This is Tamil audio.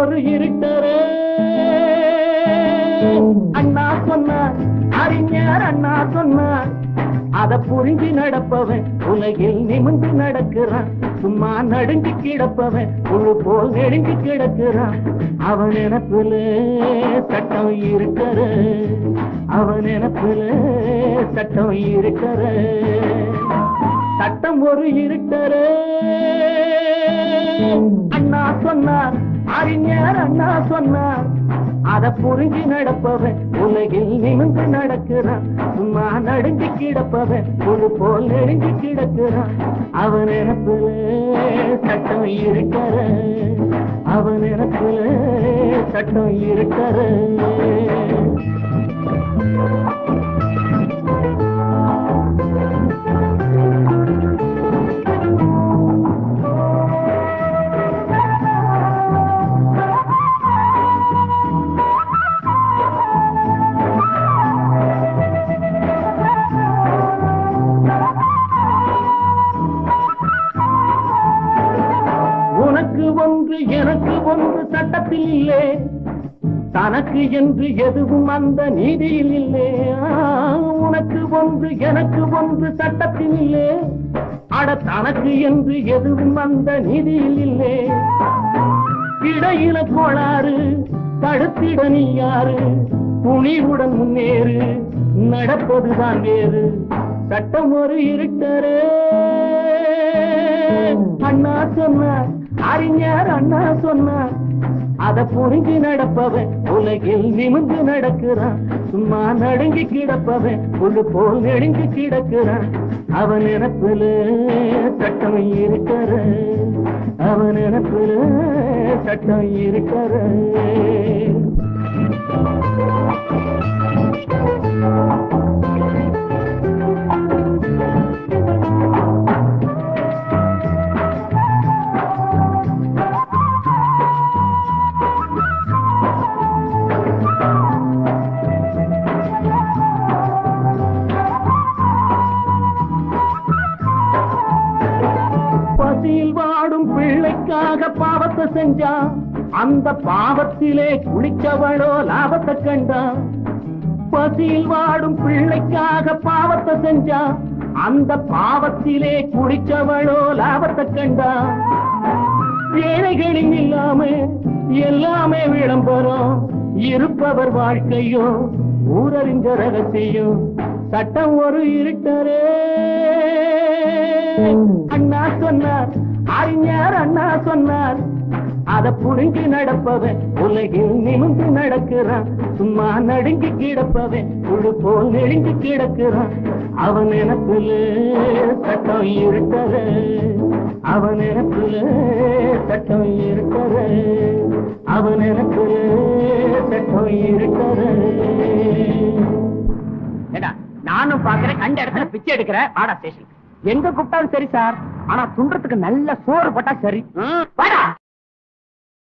ஒரு இருட்டரே அண்ணா சொன்னார் அறிஞர் அண்ணா சொன்னார் அத புரிஞ்சு நடப்பவன் உலகில் நிமிந்து நடக்கிறான் சும்மா நடுங்கி கிடப்பவன் புழு போல் நெடுங்கி கிடக்கிறான் அவன் நினப்புல சட்டம் இருக்கிற அவன் நினப்புல சட்டம் இருக்கிற சட்டம் ஒரு இருட்டரே அண்ணா சொன்னார் அறிஞர் அண்ணா சொன்னார் அத புரிஞ்சு நடப்பவன் உலகில் நிமிந்து நடக்கிறான் சும்மா நடுங்கி கிடப்பவன் ஒரு போல் நெடுங்கி கிடக்கிறான் அவன் நினப்புல சட்டம் இருக்கிற அவன் நினப்புல சட்டம் இருக்கிற உனக்கு ஒன்று எனக்கு ஒன்று சட்டத்தில் இல்லை தனக்கு என்று எதுவும் அந்த நீதியில் இல்லை ஆ, உனக்கு ஒன்று எனக்கு ஒன்று சட்டத்தில் இல்லை அட தனக்கு என்று எதுவும் அந்த நீதியில் இல்லை இடையில கோளாறு தடுத்திட நீ யாரு துணிவுடன் முன்னேறு நடப்பதுதான் வேறு சட்டம் ஒரு இருட்டரே அண்ணா சொன்னார் அறிஞர் அண்ணா சொன்னார் அத புரிஞ்சு நடப்பவன் உலகில் நிமிந்து நடக்கிறான் சும்மா நடுங்கி கிடப்பவன் புல்லு போல் நெடுங்கி கிடக்கிறான் அவன் நினப்புல சட்டம் இருக்கிற அவன் நினப்புல சட்டம் இருக்கிற பசியில் வாடும் பிள்ளைக்காக பாவத்தை செஞ்சா அந்த பாவத்திலே குளிச்சவளோ லாபத்தை கண்டா பசியில் வாடும் பிள்ளைக்காக பாவத்தை செஞ்சா அந்த பாவத்திலே குளிச்சவளோ லாபத்தை கண்டா ஏழைகளின் இல்லாம எல்லாமே விளம்பரம் இருப்பவர் வாழ்க்கையோ ஊரறிஞ்ச ரகசியம் சட்டம் ஒரு இருட்டரே அண்ணா சொன்னார் அறிஞர் அண்ணா சொன்னார் அத புரிஞ்சு நடப்பவன் உலகில் நிமிந்து நடக்கிறான் சும்மா நடுங்கி கிடப்பவன் புழு போல் நெடுங்கி கிடக்கிறான் அவன் நினப்புல சட்டம் இருக்கிற அவன் நினப்புல சட்டம் இருக்கிற அவன் நினப்புல சட்டம் இருக்கிற ஏடா நானும் பாக்குறேன் கண்ட இடத்துல பிச்சை எடுக்கிற வாடா ஸ்டேஷன் எங்க கூப்பிட்டாலும் சரி சார் ஆனா துன்றதுக்கு நல்ல சோறு போட்டா சரி வாடா